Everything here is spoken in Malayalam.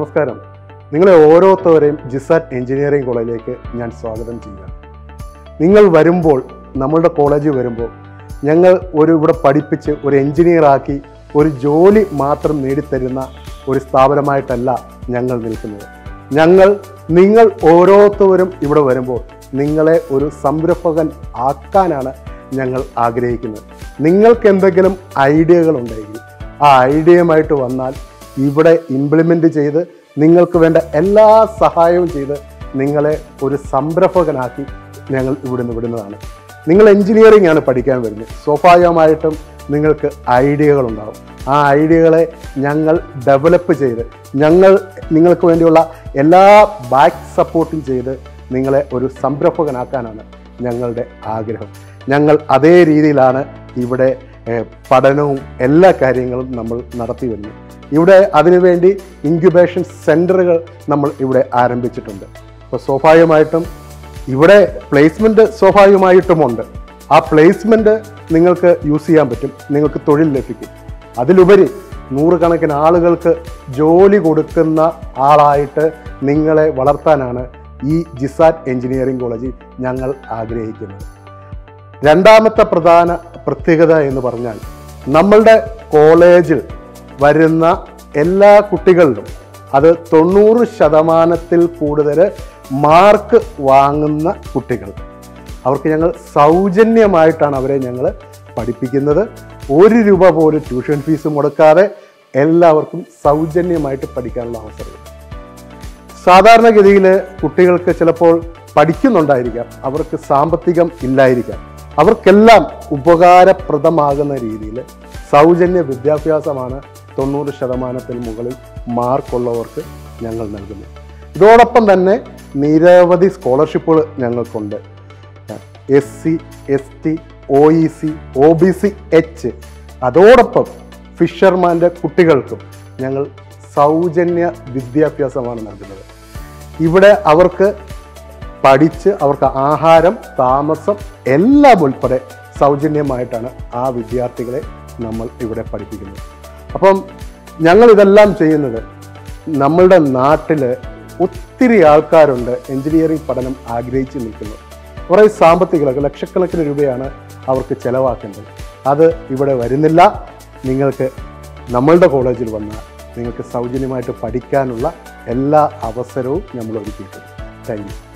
നമസ്കാരം നിങ്ങളെ ഓരോരുത്തവരെയും ജിസാറ്റ് എഞ്ചിനീയറിംഗ് കോളേജിലേക്ക് ഞാൻ സ്വാഗതം ചെയ്യുക നിങ്ങൾ വരുമ്പോൾ നമ്മളുടെ കോളേജിൽ വരുമ്പോൾ ഞങ്ങൾ ഒരു ഇവിടെ പഠിപ്പിച്ച് ഒരു എഞ്ചിനീയർ ആക്കി ഒരു ജോലി മാത്രം നേടിത്തരുന്ന ഒരു സ്ഥാപനമായിട്ടല്ല ഞങ്ങൾ നിൽക്കുന്നത് ഞങ്ങൾ നിങ്ങൾ ഓരോരുത്തവരും ഇവിടെ വരുമ്പോൾ നിങ്ങളെ ഒരു സംരംഭകൻ ആക്കാനാണ് ഞങ്ങൾ ആഗ്രഹിക്കുന്നത് നിങ്ങൾക്ക് എന്തെങ്കിലും ഐഡിയകൾ ഉണ്ടെങ്കിൽ ആ ഐഡിയയുമായിട്ട് വന്നാൽ ഇവിടെ ഇംപ്ലിമെൻ്റ് ചെയ്ത് നിങ്ങൾക്ക് വേണ്ട എല്ലാ സഹായവും ചെയ്ത് നിങ്ങളെ ഒരു സംരംഭകനാക്കി ഞങ്ങൾ ഇവിടുന്ന് വിടുന്നതാണ് നിങ്ങൾ എഞ്ചിനീയറിംഗ് ആണ് പഠിക്കാൻ വരുന്നത് സ്വാഭാവികമായിട്ടും നിങ്ങൾക്ക് ഐഡിയകൾ ഉണ്ടാകും ആ ഐഡിയകളെ ഞങ്ങൾ ഡെവലപ്പ് ചെയ്ത് ഞങ്ങൾ നിങ്ങൾക്ക് വേണ്ടിയുള്ള എല്ലാ ബാക്ക് സപ്പോർട്ടും ചെയ്ത് നിങ്ങളെ ഒരു സംരംഭകനാക്കാനാണ് ഞങ്ങളുടെ ആഗ്രഹം ഞങ്ങൾ അതേ രീതിയിലാണ് ഇവിടെ ഏഹ്, പഠനവും എല്ലാ കാര്യങ്ങളും നമ്മൾ നടത്തി വരുന്നത് ഇവിടെ അതിനുവേണ്ടി ഇൻക്യുബേഷൻ സെൻറ്ററുകൾ നമ്മൾ ഇവിടെ ആരംഭിച്ചിട്ടുണ്ട് അപ്പോൾ സ്വാഭാവികമായിട്ടും ഇവിടെ പ്ലേസ്മെൻറ്റ് സ്വാഭാവികമായിട്ടുമുണ്ട് ആ പ്ലേസ്മെൻറ്റ് നിങ്ങൾക്ക് യൂസ് ചെയ്യാൻ പറ്റും നിങ്ങൾക്ക് തൊഴിൽ ലഭിക്കും അതിലുപരി നൂറുകണക്കിന് ആളുകൾക്ക് ജോലി കൊടുക്കുന്ന ആളായിട്ട് നിങ്ങളെ വളർത്താനാണ് ഈ ജിസാറ്റ് എഞ്ചിനീയറിംഗ് കോളേജിൽ ഞങ്ങൾ ആഗ്രഹിക്കുന്നത് രണ്ടാമത്തെ പ്രധാന പ്രത്യേകത എന്ന് പറഞ്ഞാൽ നമ്മളുടെ കോളേജിൽ വരുന്ന എല്ലാ കുട്ടികളിലും അത് തൊണ്ണൂറ് ശതമാനത്തിൽ കൂടുതൽ മാർക്ക് വാങ്ങുന്ന കുട്ടികൾ അവർക്ക് ഞങ്ങൾ സൗജന്യമായിട്ടാണ് അവരെ ഞങ്ങൾ പഠിപ്പിക്കുന്നത് ഒരു രൂപ പോലും ട്യൂഷൻ ഫീസ് മുടക്കാതെ എല്ലാവർക്കും സൗജന്യമായിട്ട് പഠിക്കാനുള്ള അവസരം സാധാരണഗതിയിൽ കുട്ടികൾക്ക് ചിലപ്പോൾ പഠിക്കുന്നുണ്ടായിരിക്കാം അവർക്ക് സാമ്പത്തികം ഇല്ലായിരിക്കാം അവർക്കെല്ലാം ഉപകാരപ്രദമാകുന്ന രീതിയിൽ സൗജന്യ വിദ്യാഭ്യാസമാണ് തൊണ്ണൂറ് ശതമാനത്തിൽ മുകളിൽ മാർക്കുള്ളവർക്ക് ഞങ്ങൾ നൽകുന്നത് ഇതോടൊപ്പം തന്നെ നിരവധി സ്കോളർഷിപ്പുകൾ ഞങ്ങൾക്കുണ്ട് S C S T O E C O B C H അതോടൊപ്പം ഫിഷർമാൻ്റെ കുട്ടികൾക്കും ഞങ്ങൾ സൗജന്യ വിദ്യാഭ്യാസമാണ് നൽകുന്നത് ഇവിടെ അവർക്ക് പഠിച്ച് അവർക്ക് ആഹാരം താമസം എല്ലാം ഉൾപ്പെടെ സൗജന്യമായിട്ടാണ് ആ വിദ്യാർത്ഥികളെ നമ്മൾ ഇവിടെ പഠിപ്പിക്കുന്നത് അപ്പം ഞങ്ങൾ ഇതെല്ലാം ചെയ്യുന്നത് നമ്മളുടെ നാട്ടിൽ ഒത്തിരി ആൾക്കാരുണ്ട് എഞ്ചിനീയറിംഗ് പഠനം ആഗ്രഹിച്ച് നിൽക്കുന്നു കുറേ സാമ്പത്തിക ലക്ഷക്കണക്കിന് രൂപയാണ് അവർക്ക് ചിലവാക്കേണ്ടത് അത് ഇവിടെ വരുന്നില്ല നിങ്ങൾക്ക് നമ്മളുടെ കോളേജിൽ വന്നാൽ നിങ്ങൾക്ക് സൗജന്യമായിട്ട് പഠിക്കാനുള്ള എല്ലാ അവസരവും നമ്മൾ ഒരുക്കിയിട്ടുണ്ട് താങ്ക് യു